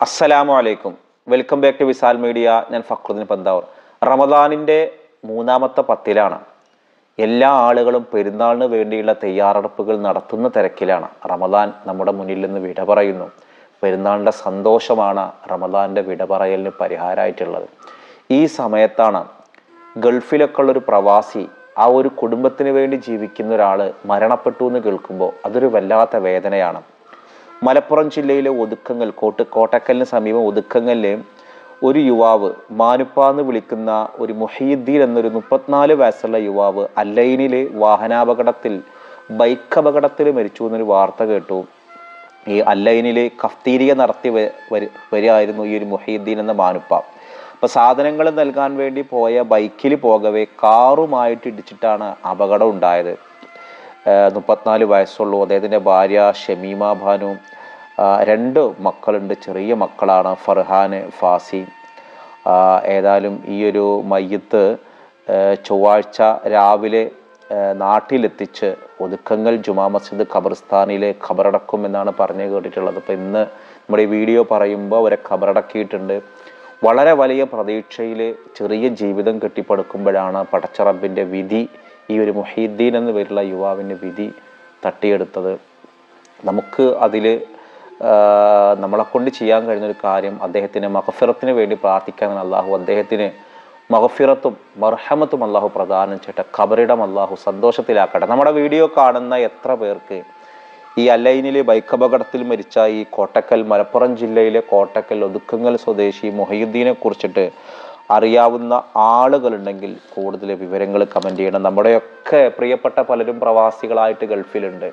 അസ്സലാമു അലൈക്കും welcome back to Visal media ഞാൻ ഫക്രുദ്ദീൻ പന്താവൂർ റമദാനിൻ്റെ മൂന്നാമത്തെ പത്തിലാണ് എല്ലാ ആളുകളും പെരുന്നാളിന് വേണ്ടിയുള്ള തയ്യാറെടുപ്പുകൾ നടത്തുന്ന തിരക്കിലാണ് റമദാൻ നമ്മുടെ മുന്നിൽ നിന്ന് വിട പറയുന്നു പെരുന്നാളിൻ്റെ സന്തോഷമാണ് റമദാനിൻ്റെ വിട പറയലിന് പരിഹാരമായിട്ടുള്ളത് ഈ സമയത്താണ് ഗൾഫിലൊക്കെ ഉള്ളൊരു പ്രവാസി ആ ഒരു കുടുംബത്തിന് വേണ്ടി ജീവിക്കുന്ന ഒരാൾ മരണപ്പെട്ടു എന്ന് കേൾക്കുമ്പോൾ അതൊരു വല്ലാത്ത വേദനയാണ് മലപ്പുറം ജില്ലയിലെ ഒതുക്കങ്ങൾ കോട്ട് കോട്ടക്കലിന് സമീപം ഒതുക്കങ്ങളിലെ ഒരു യുവാവ് മാനുപ്പ എന്ന് വിളിക്കുന്ന ഒരു മുഹീദ്ദീൻ എന്നൊരു മുപ്പത്തിനാല് വയസ്സുള്ള യുവാവ് അല്ലൈനിലെ വാഹനാപകടത്തിൽ ബൈക്ക് അപകടത്തിൽ മരിച്ചു എന്നൊരു വാർത്ത കേട്ടു ഈ അല്ലൈനിലെ കഫ്തീരിയ നടത്തി വ- വരി- വരികയായിരുന്നു ഈ ഒരു മുഹീദ്ദീൻ എന്ന മാനുപ്പ അപ്പൊ സാധനങ്ങൾ നൽകാൻ വേണ്ടി പോയ ബൈക്കിൽ പോകവേ കാറുമായിട്ട് ഇടിച്ചിട്ടാണ് അപകടം ഉണ്ടായത് ഏഹ് മുപ്പത്തിനാല് വയസ്സുള്ളൂ അദ്ദേഹത്തിൻ്റെ ഭാര്യ ഷമീമ ഭാനു ആ, രണ്ട് മക്കളുണ്ട് ചെറിയ മക്കളാണ് ഫർഹാൻ ഫാസി ആ, ഏതായാലും ഈ ഒരു മയ്യത്ത് ഏഹ് ചൊവ്വാഴ്ച രാവിലെ ഏഹ് നാട്ടിലെത്തിച്ച് ഒതുക്കങ്ങൾ ജുമാ മസ്ജിദ് ഖബർസ്ഥാനിലെ ഖബറടക്കും എന്നാണ് പറഞ്ഞു കേട്ടിട്ടുള്ളത് അപ്പോൾ ഇന്ന് നമ്മുടെ ഈ വീഡിയോ പറയുമ്പോൾ അവരെ ഖബറടക്കിയിട്ടുണ്ട് വളരെ വലിയ പ്രതീക്ഷയിൽ ചെറിയ ജീവിതം കെട്ടിപ്പടുക്കുമ്പോഴാണ് പടച്ചറബിൻ്റെ വിധി ഈ ഒരു മുഹീദ്ദീൻ എന്ന പേരുള്ള യുവാവിൻ്റെ വിധി തട്ടിയെടുത്തത് നമുക്ക് അതിൽ നമ്മളെ കൊണ്ട് ചെയ്യാൻ കഴിയുന്ന ഒരു കാര്യം അദ്ദേഹത്തിന് മഹഫിറത്തിന് വേണ്ടി പ്രാർത്ഥിക്കാൻ അള്ളാഹു അദ്ദേഹത്തിന് മഹഫിറത്തും മർഹമത്തും അള്ളാഹു പ്രദാനം ചെയ്യട്ടെ ഖബറിടം അള്ളാഹു സന്തോഷത്തിലാക്കട്ടെ നമ്മുടെ വീഡിയോ കാണുന്ന എത്ര പേർക്ക് ഈ അല്ലൈനിലെ ബൈക്ക് അപകടത്തിൽ മരിച്ച ഈ കോട്ടക്കൽ മലപ്പുറം ജില്ലയിലെ കോട്ടക്കൽ ഒതുക്കങ്ങൽ സ്വദേശി മൊഹീദ്ദീനെ കുറിച്ചിട്ട് അറിയാവുന്ന ആളുകളുണ്ടെങ്കിൽ കൂടുതൽ വിവരങ്ങൾ കമൻറ്റ് ചെയ്യണം നമ്മുടെയൊക്കെ പ്രിയപ്പെട്ട പലരും പ്രവാസികളായിട്ട് ഗൾഫിലുണ്ട്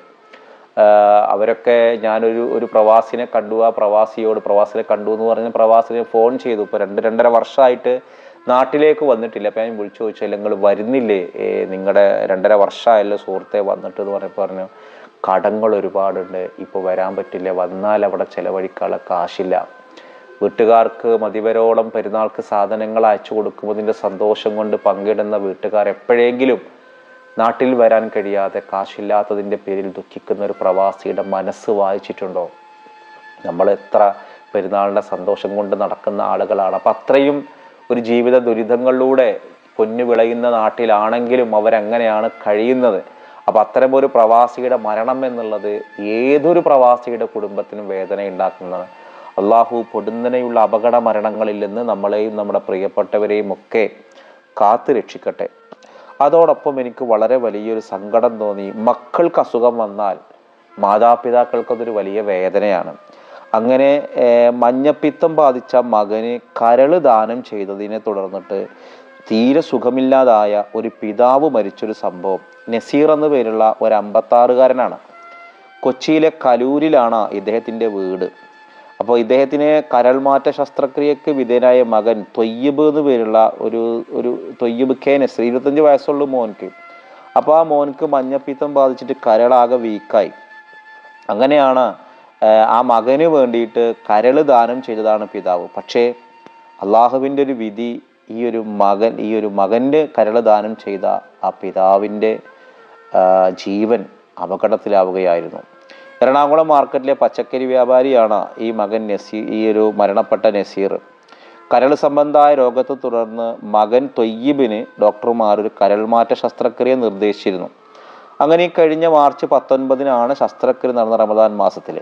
ആഹ് അവരൊക്കെ ഞാനൊരു ഒരു പ്രവാസിനെ കണ്ടു ആ പ്രവാസിയോട് പ്രവാസിനെ കണ്ടു എന്ന് പറഞ്ഞ് പ്രവാസിനെ ഫോൺ ചെയ്തു ഇപ്പോൾ രണ്ട് രണ്ടര വർഷമായിട്ട് നാട്ടിലേക്ക് വന്നിട്ടില്ല അപ്പം ഞാൻ വിളിച്ചു ചോദിച്ചാൽ നിങ്ങൾ വരുന്നില്ലേ നിങ്ങളുടെ രണ്ടര വർഷമായല്ലോ സുഹൃത്തെ വന്നിട്ട് എന്ന് പറഞ്ഞപ്പോൾ പറഞ്ഞു കടങ്ങൾ ഒരുപാടുണ്ട് ഇപ്പോൾ വരാൻ പറ്റില്ല വന്നാൽ അവിടെ ചിലവഴിക്കാനുള്ള കാശില്ല വീട്ടുകാർക്ക് മതിവരോളം പെരുന്നാൾക്ക് സാധനങ്ങൾ അയച്ചു കൊടുക്കുന്നതിൻ്റെ സന്തോഷം കൊണ്ട് പങ്കിടുന്ന വീട്ടുകാർ എപ്പോഴെങ്കിലും നാട്ടിൽ വരാൻ കഴിയാതെ കാശില്ലാത്തതിൻ്റെ പേരിൽ ദുഃഖിക്കുന്ന ഒരു പ്രവാസിയുടെ മനസ്സ് വായിച്ചിട്ടുണ്ടോ നമ്മൾ എത്ര പെരുന്നാളിൻ്റെ സന്തോഷം കൊണ്ട് നടക്കുന്ന ആളുകളാണ് അപ്പം അത്രയും ഒരു ജീവിത ദുരിതങ്ങളിലൂടെ പൊന്നു വിളയുന്ന നാട്ടിലാണെങ്കിലും അവരെങ്ങനെയാണ് കഴിയുന്നത് അപ്പം അത്തരം ഒരു പ്രവാസിയുടെ മരണം എന്നുള്ളത് ഏതൊരു പ്രവാസിയുടെ കുടുംബത്തിനും വേദന ഉണ്ടാക്കുന്നതാണ് അള്ളാഹു പൊടുന്നനെയുള്ള അപകട മരണങ്ങളിൽ നിന്ന് നമ്മളെയും നമ്മുടെ പ്രിയപ്പെട്ടവരെയും ഒക്കെ കാത്തു രക്ഷിക്കട്ടെ അതോടൊപ്പം എനിക്ക് വളരെ വലിയൊരു സങ്കടം തോന്നി മക്കൾക്ക് അസുഖം വന്നാൽ മാതാപിതാക്കൾക്കതൊരു വലിയ വേദനയാണ് അങ്ങനെ ഏർ, മഞ്ഞപ്പിത്തം ബാധിച്ച മകന് കരള് ദാനം ചെയ്തതിനെ തുടർന്നിട്ട് തീരെ സുഖമില്ലാതായ ഒരു പിതാവ് മരിച്ചൊരു സംഭവം നസീർ എന്ന പേരുള്ള ഒരു അമ്പത്താറുകാരനാണ് കൊച്ചിയിലെ കലൂരിലാണ് ഇദ്ദേഹത്തിൻ്റെ വീട് അപ്പോൾ ഇദ്ദേഹത്തിന് കരൾമാറ്റ ശസ്ത്രക്രിയക്ക് വിധേയനായ മകൻ തൊയ്യബ് എന്ന് പേരുള്ള ഒരു ഒരു തൊയ്യബ് കെ നസീർ ഇരുപത്തഞ്ച് വയസ്സുള്ള മോൻക്ക് അപ്പോൾ ആ മോൻക്ക് മഞ്ഞപ്പിത്തം ബാധിച്ചിട്ട് കരളാകെ വീക്കായി അങ്ങനെയാണ് ഏർ, ആ മകന് വേണ്ടിയിട്ട് കരള് ദാനം ചെയ്തതാണ് പിതാവ് പക്ഷേ അള്ളാഹുവിൻ്റെ ഒരു വിധി ഈ ഒരു മകൻ ഈ ഒരു മകൻ്റെ കരള് ദാനം ചെയ്ത ആ പിതാവിൻ്റെ ആ, ജീവൻ അപകടത്തിലാവുകയായിരുന്നു എറണാകുളം മാർക്കറ്റിലെ പച്ചക്കറി വ്യാപാരിയാണ് ഈ മകൻ നസീർ ഈ ഒരു മരണപ്പെട്ട നസീർ കരൾ സംബന്ധമായ രോഗത്തെ തുടർന്ന് മകൻ തൊയ്യിബിന് ഡോക്ടർമാർ ഒരു കരൾമാറ്റ ശസ്ത്രക്രിയ നിർദ്ദേശിച്ചിരുന്നു അങ്ങനെ ഈ കഴിഞ്ഞ മാർച്ച് പത്തൊൻപതിനാണ് ശസ്ത്രക്രിയ നടന്ന റമദാൻ മാസത്തിൽ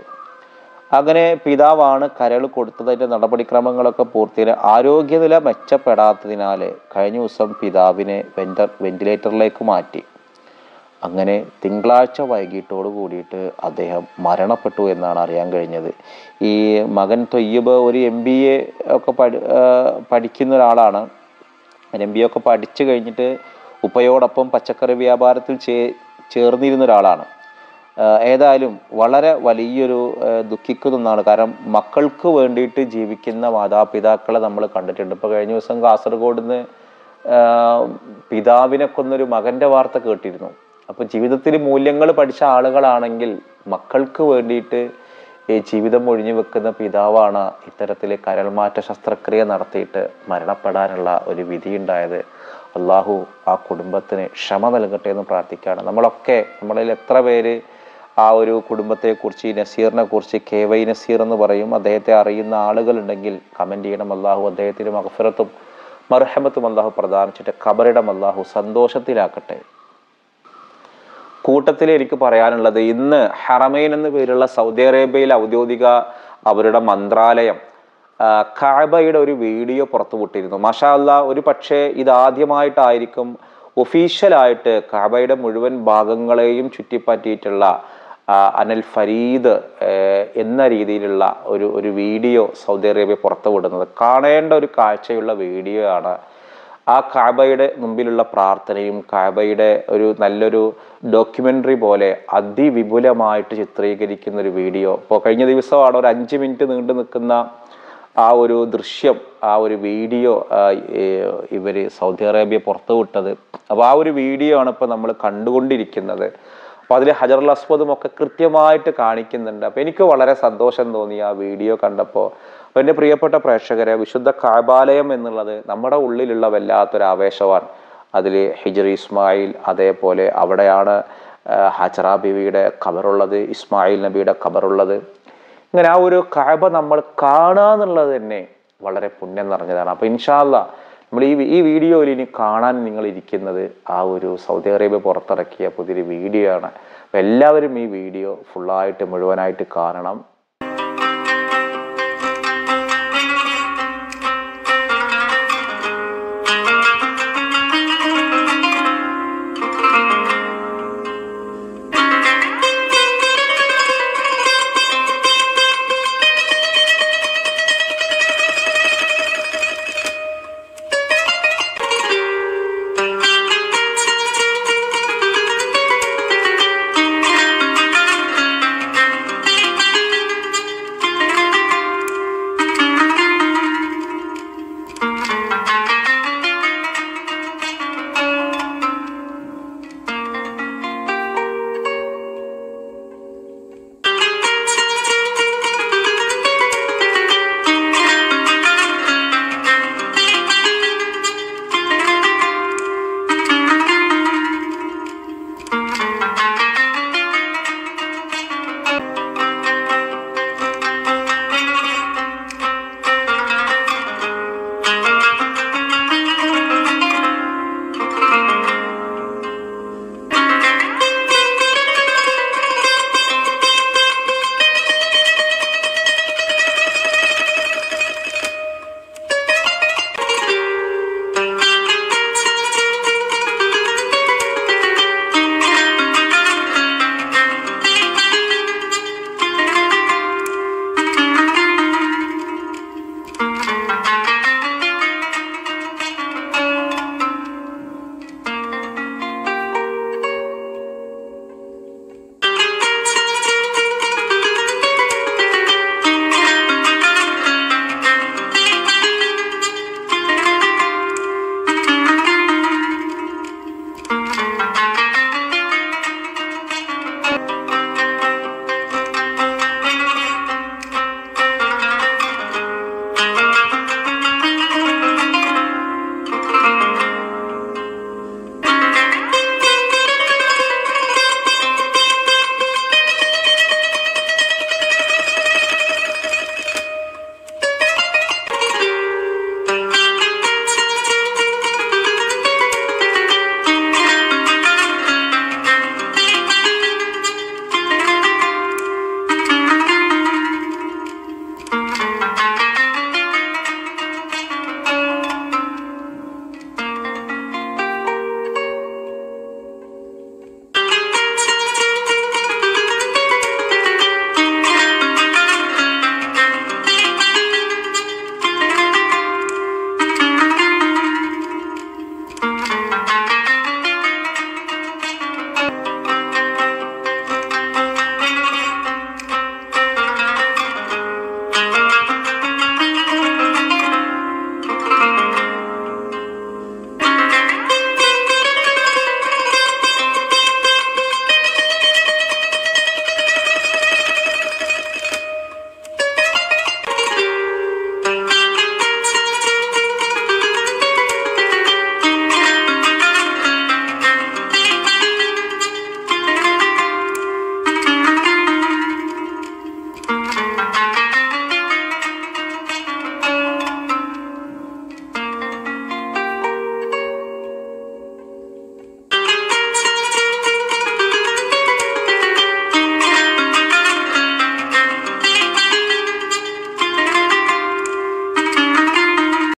അങ്ങനെ പിതാവാണ് കരൾ കൊടുത്തതിൻ്റെ നടപടിക്രമങ്ങളൊക്കെ പൂർത്തിയായി ആരോഗ്യനില മെച്ചപ്പെടാത്തതിനാൽ കഴിഞ്ഞ ദിവസം പിതാവിനെ വെന്റ വെന്റിലേറ്ററിലേക്ക് മാറ്റി അങ്ങനെ തിങ്കളാഴ്ച വൈകിട്ടോട് കൂടിയിട്ട് അദ്ദേഹം മരണപ്പെട്ടു എന്നാണ് അറിയാൻ കഴിഞ്ഞത് ഈ മകൻ തൊയ്യബ് ഒരു എം ബി എ ഒക്കെ പഠി ആ, പഠിക്കുന്ന ഒരാളാണ് എം ബി എ ഒക്കെ പഠിച്ചു കഴിഞ്ഞിട്ട് ഉപ്പയോടൊപ്പം പച്ചക്കറി വ്യാപാരത്തിൽ ചേ ചേർന്നിരുന്ന ഒരാളാണ് ആ, ഏതായാലും വളരെ വലിയൊരു ആ, ദുഃഖിക്കുന്ന ഒന്നാണ് കാരണം മക്കൾക്ക് വേണ്ടിയിട്ട് ജീവിക്കുന്ന മാതാപിതാക്കളെ നമ്മൾ കണ്ടിട്ടുണ്ട് ഇപ്പോൾ കഴിഞ്ഞ ദിവസം കാസർഗോഡ് നിന്ന് പിതാവിനെ കൊന്നൊരു മകൻ്റെ വാർത്ത കേട്ടിരുന്നു അപ്പോൾ ജീവിതത്തിൽ മൂല്യങ്ങൾ പഠിച്ച ആളുകളാണെങ്കിൽ മക്കൾക്ക് വേണ്ടിയിട്ട് ഈ ജീവിതം ഒഴിഞ്ഞു വെക്കുന്ന പിതാവാണ് ഇത്തരത്തിൽ കരൾമാറ്റ ശസ്ത്രക്രിയ നടത്തിയിട്ട് മരണപ്പെടാനുള്ള ഒരു വിധിയുണ്ടായത് അള്ളാഹു ആ കുടുംബത്തിന് ക്ഷമ നൽകട്ടെ എന്ന് പ്രാർത്ഥിക്കുകയാണ് നമ്മളൊക്കെ നമ്മളിൽ എത്ര പേര് ആ ഒരു കുടുംബത്തെക്കുറിച്ച് ഈ നസീറിനെ കുറിച്ച് കെ വൈ നസീർ എന്ന് പറയും അദ്ദേഹത്തെ അറിയുന്ന ആളുകളുണ്ടെങ്കിൽ കമൻറ്റ് ചെയ്യണം അള്ളാഹു അദ്ദേഹത്തിന് മഹഫിറത്തും മർഹമത്തും അള്ളാഹു പ്രദാനിച്ചിട്ട് ഖബറിടം അള്ളാഹു സന്തോഷത്തിലാക്കട്ടെ കൂട്ടത്തിൽ എനിക്ക് പറയാനുള്ളത് ഇന്ന് ഹറമൈൻ എന്ന പേരുള്ള സൗദി അറേബ്യയിലെ ഔദ്യോഗിക അവരുടെ മന്ത്രാലയം ആ, കാബയുടെ ഒരു വീഡിയോ പുറത്തുവിട്ടിരുന്നു മാഷാ അല്ലാ ഒരു പക്ഷേ ഇതാദ്യമായിട്ടായിരിക്കും ഒഫീഷ്യലായിട്ട് കാബയുടെ മുഴുവൻ ഭാഗങ്ങളെയും ചുറ്റിപ്പറ്റിയിട്ടുള്ള ആ, അനൽ ഫരീദ് ഏർ, എന്ന രീതിയിലുള്ള ഒരു ഒരു വീഡിയോ സൗദി അറേബ്യ പുറത്തുവിടുന്നത് കാണേണ്ട ഒരു കാഴ്ചയുള്ള വീഡിയോ ആണ് ആ കാബയുടെ മുമ്പിലുള്ള പ്രാർത്ഥനയും കാബയുടെ ഒരു നല്ലൊരു ഡോക്യുമെൻ്ററി പോലെ അതിവിപുലമായിട്ട് ചിത്രീകരിക്കുന്ന ഒരു വീഡിയോ ഇപ്പോൾ കഴിഞ്ഞ ദിവസമാണ് ഒരു അഞ്ച് മിനിറ്റ് നീണ്ടു നിൽക്കുന്ന ആ ഒരു ദൃശ്യം ആ ഒരു വീഡിയോ ഇവർ സൗദി അറേബ്യ പുറത്തുവിട്ടത് അപ്പോൾ ആ ഒരു വീഡിയോ ആണ് ഇപ്പോൾ നമ്മൾ കണ്ടുകൊണ്ടിരിക്കുന്നത് അപ്പോൾ അതിൽ ഹജറുൽ അസ്വദും ഒക്കെ കൃത്യമായിട്ട് കാണിക്കുന്നുണ്ട് അപ്പോൾ എനിക്ക് വളരെ സന്തോഷം തോന്നി ആ വീഡിയോ കണ്ടപ്പോൾ അപ്പോൾ എൻ്റെ പ്രിയപ്പെട്ട പ്രേക്ഷകരെ വിശുദ്ധ കാബാലയം എന്നുള്ളത് നമ്മുടെ ഉള്ളിലുള്ള വല്ലാത്തൊരു ആവേശമാണ് അതിൽ ഹിജർ ഇസ്മായിൽ അതേപോലെ അവിടെയാണ് ആ, ഹജറ ബീവിയുടെ ഖബറുള്ളത് ഇസ്മായിൽ നബിയുടെ ഖബറുള്ളത് ഇങ്ങനെ ആ ഒരു കാബ നമ്മൾ കാണുക എന്നുള്ളത് തന്നെ വളരെ പുണ്യം നിറഞ്ഞതാണ് അപ്പോൾ ഇൻഷാല്ല നമ്മൾ ഈ ഈ വീഡിയോയിൽ ഇനി കാണാൻ നിങ്ങൾ ഇരിക്കുന്നത് ആ ഒരു സൗദി അറേബ്യ പുറത്തിറക്കിയ പുതിയൊരു വീഡിയോ ആണ് അപ്പോൾ എല്ലാവരും ഈ വീഡിയോ ഫുള്ളായിട്ട് മുഴുവനായിട്ട് കാണണം